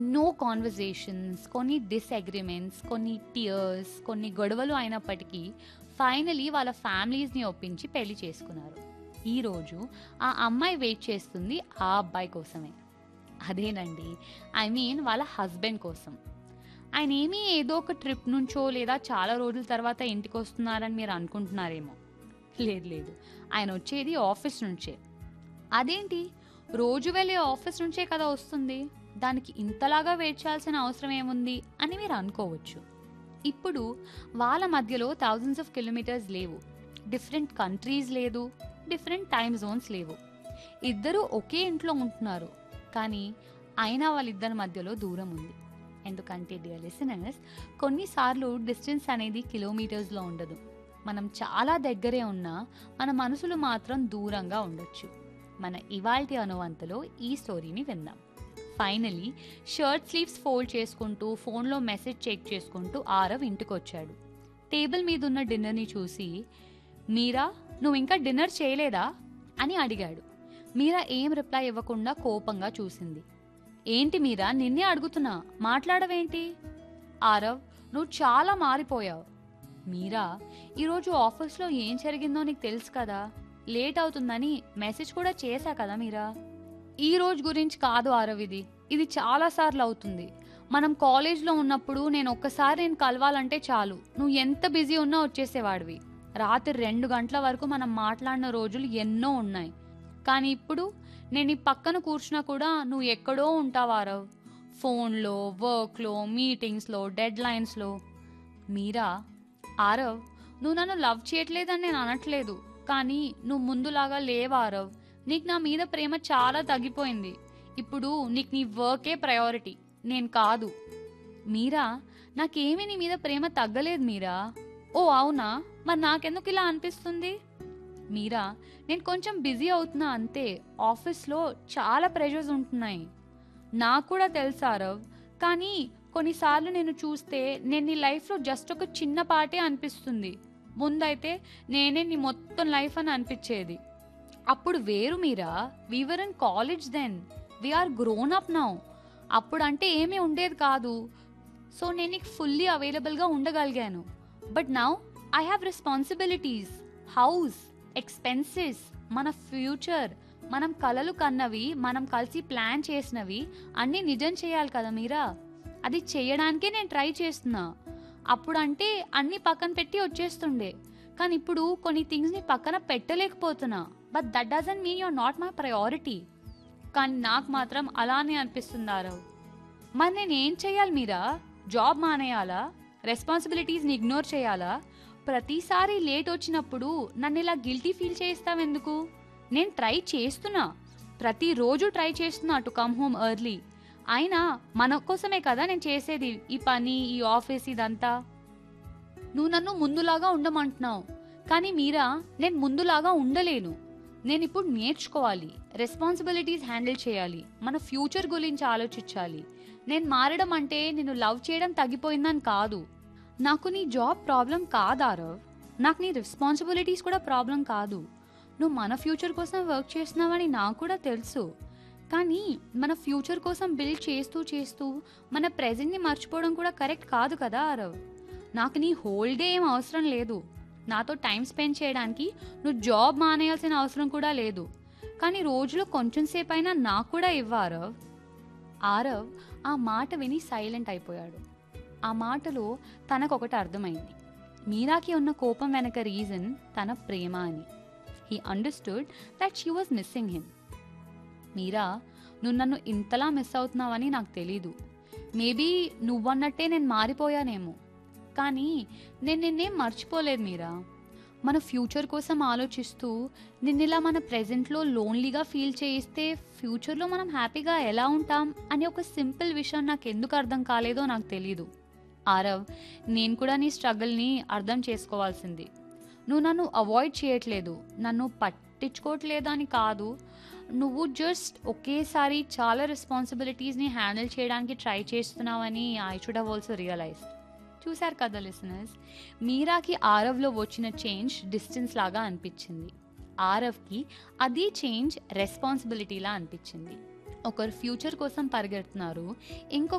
no conversations కొన్ని డిస్అగ్రిమెంట్స్ కొన్ని tears కొన్ని గొడవలు అయినప్పటికీ ఫైనలీ వాళ్ళ ఫ్యామిలీస్ని ఒప్పించి పెళ్లి చేసుకున్నారు ఈరోజు ఆ అమ్మాయి వెయిట్ చేస్తుంది ఆ అబ్బాయి కోసమే అదేనండి ఐ మీన్ వాళ్ళ హస్బెండ్ కోసం ఆయన ఏమీ ఏదో ఒక ట్రిప్ నుంచో లేదా చాలా రోజుల తర్వాత ఇంటికి వస్తున్నారని మీరు అనుకుంటున్నారేమో లేదు లేదు ఆయన వచ్చేది ఆఫీస్ నుంచే అదేంటి రోజు వెళ్ళే ఆఫీస్ నుంచే కదా వస్తుంది దానికి ఇంతలాగా వెయిట్ చేయాల్సిన అవసరం ఏముంది అని మీరు అనుకోవచ్చు ఇప్పుడు వాళ్ళ మధ్యలో థౌజండ్స్ ఆఫ్ కిలోమీటర్స్ లేవు డిఫరెంట్ కంట్రీస్ లేదు డిఫరెంట్ టైమ్ జోన్స్ లేవు ఇద్దరూ ఒకే ఇంట్లో ఉంటున్నారు కానీ అయినా వాళ్ళిద్దరి మధ్యలో దూరం ఉంది ఎందుకంటే డియర్ లిసనర్స్ కొన్నిసార్లు డిస్టెన్స్ అనేది కిలోమీటర్స్లో ఉండదు మనం చాలా దగ్గరే ఉన్నా మన మనసులు మాత్రం దూరంగా ఉండొచ్చు మన ఇవాల్టి అనువంతలో ఈ స్టోరీని విందాం ఫైనలీ షర్ట్ స్లీవ్స్ ఫోల్డ్ చేసుకుంటూ ఫోన్లో మెసేజ్ చెక్ చేసుకుంటూ ఆరవ్ ఇంటికి వచ్చాడు టేబుల్ మీద ఉన్న డిన్నర్ని చూసి మీరా నువ్వు ఇంకా డిన్నర్ చేయలేదా అని అడిగాడు మీరా ఏం రిప్లై ఇవ్వకుండా కోపంగా చూసింది ఏంటి మీరా నిన్నే అడుగుతున్నా మాట్లాడవేంటి ఆరవ్ నువ్వు చాలా మారిపోయావు మీరా ఈరోజు ఆఫీస్లో ఏం జరిగిందో నీకు తెలుసు కదా లేట్ అవుతుందని మెసేజ్ కూడా చేశా కదా మీరా ఈ రోజు గురించి కాదు ఆరవ్ ఇది ఇది చాలా సార్లు అవుతుంది మనం కాలేజ్లో ఉన్నప్పుడు నేను ఒక్కసారి నేను కలవాలంటే చాలు నువ్వు ఎంత బిజీ ఉన్నా వచ్చేసేవాడివి రాత్రి రెండు గంటల వరకు మనం మాట్లాడిన రోజులు ఎన్నో ఉన్నాయి కానీ ఇప్పుడు నేను ఈ పక్కన కూర్చున్నా కూడా నువ్వు ఎక్కడో ఉంటావు ఆరవ్ ఫోన్లో వర్క్లో మీటింగ్స్లో డెడ్ లైన్స్లో మీరా ఆరవ్ నువ్వు నన్ను లవ్ చేయట్లేదని నేను అనట్లేదు కానీ నువ్వు ముందులాగా లేవు ఆరవ్ నీకు నా మీద ప్రేమ చాలా తగ్గిపోయింది ఇప్పుడు నీకు నీ వర్కే ప్రయారిటీ నేను కాదు మీరా నాకేమీ నీ మీద ప్రేమ తగ్గలేదు మీరా ఓ అవునా మరి నాకెందుకు ఇలా అనిపిస్తుంది మీరా నేను కొంచెం బిజీ అవుతున్నా అంతే ఆఫీస్లో చాలా ప్రెషర్స్ ఉంటున్నాయి నాకు కూడా తెలుసు ఆరవ్ కానీ కొన్నిసార్లు నేను చూస్తే నేను నీ లైఫ్లో జస్ట్ ఒక చిన్న పాటే అనిపిస్తుంది ముందైతే నేనే నీ మొత్తం లైఫ్ అని అనిపించేది అప్పుడు వేరు మీరా we were in college then we are grown up now అప్పుడు అంటే ఏమీ ఉండేది కాదు సో నేను నీకు ఫుల్లీ అవైలబుల్గా ఉండగలిగాను but now I have responsibilities house expenses మన ఫ్యూచర్ మనం కలలు కన్నవి మనం కలిసి ప్లాన్ చేసినవి అన్నీ నిజం చేయాలి కదా మీరా అది చేయడానికే నేను ట్రై చేస్తున్నా అప్పుడు అంటే అన్ని పక్కన పెట్టి వచ్చేస్తుండే కానీ ఇప్పుడు కొన్ని థింగ్స్ని పక్కన పెట్టలేకపోతున్నా but that doesn't mean you're not my priority కానీ నాకు మాత్రం అలానే అనిపిస్తుంది ఆరవ్ మరి నేను ఏం చేయాలి మీరా జాబ్ మానేయాలా రెస్పాన్సిబిలిటీస్ని ఇగ్నోర్ చేయాలా ప్రతిసారి లేట్ వచ్చినప్పుడు నన్ను ఇలా గిల్టీ ఫీల్ చేస్తావెందుకు నేను ట్రై చేస్తున్నా ప్రతిరోజు ట్రై చేస్తున్నా టు కమ్ హోమ్ ఎర్లీ అయినా మన కోసమే కదా నేను చేసేది ఈ పని ఈ ఆఫీస్ ఇదంతా నువ్వు నన్ను ముందులాగా ఉండమంటున్నావు కానీ మీరా నేను ముందులాగా ఉండలేను నేను ఇప్పుడు నేర్చుకోవాలి రెస్పాన్సిబిలిటీస్ హ్యాండిల్ చేయాలి మన ఫ్యూచర్ గురించి ఆలోచించాలి నేను మారడం అంటే నేను లవ్ చేయడం తగ్గిపోయిందని కాదు నాకు నీ జాబ్ ప్రాబ్లం కాదు ఆరవ్ నాకు నీ రెస్పాన్సిబిలిటీస్ కూడా ప్రాబ్లం కాదు నువ్వు మన ఫ్యూచర్ కోసం వర్క్ చేస్తున్నావని నాకు కూడా తెలుసు కానీ మన ఫ్యూచర్ కోసం బిల్డ్ చేస్తూ చేస్తూ మన ప్రెజెంట్ని మర్చిపోవడం కూడా కరెక్ట్ కాదు కదా ఆరవ్ నాకు నీ హోల్ డే ఏం అవసరం లేదు నాతో టైం స్పెండ్ చేయడానికి నువ్వు జాబ్ మానేయాల్సిన అవసరం కూడా లేదు కానీ రోజులో కొంచెం సేపు అయినా నాకు కూడా ఇవ్వ ఆరవ్ ఆరవ్ ఆ మాట విని సైలెంట్ అయిపోయాడు ఆ మాటలో తనకొకటి అర్థమైంది మీరాకి ఉన్న కోపం వెనక రీజన్ తన ప్రేమ అని he understood that she was missing him Meera నువ్వు నన్ను ఇంతలా మిస్ అవుతున్నావని నాకు తెలీదు మేబీ నువ్వన్నట్టే నేను మారిపోయానేమో కానీ నేను నిన్నేం మర్చిపోలేదు మీరా మన ఫ్యూచర్ కోసం ఆలోచిస్తూ నిన్నిలా మన ప్రెజెంట్లో లోన్లీగా ఫీల్ చేయిస్తే ఫ్యూచర్లో మనం హ్యాపీగా ఎలా ఉంటాం అని ఒక సింపుల్ విషయం నాకు ఎందుకు అర్థం కాలేదో నాకు తెలీదు ఆరవ్ నేను కూడా నీ స్ట్రగుల్ని అర్థం చేసుకోవాల్సింది నువ్వు నన్ను అవాయిడ్ చేయట్లేదు నన్ను పట్టించుకోవట్లేదు అని కాదు నువ్వు జస్ట్ ఒకేసారి చాలా రెస్పాన్సిబిలిటీస్ని హ్యాండిల్ చేయడానికి ట్రై చేస్తున్నావని I should have also realise చూశారు కదా లిసనర్స్ మీరాకి ఆరవ్లో వచ్చిన చేంజ్ డిస్టెన్స్ లాగా అనిపించింది ఆరవ్కి అది చేంజ్ రెస్పాన్సిబిలిటీలా అనిపించింది ఒకరు ఫ్యూచర్ కోసం పరిగెడుతున్నారు ఇంకొక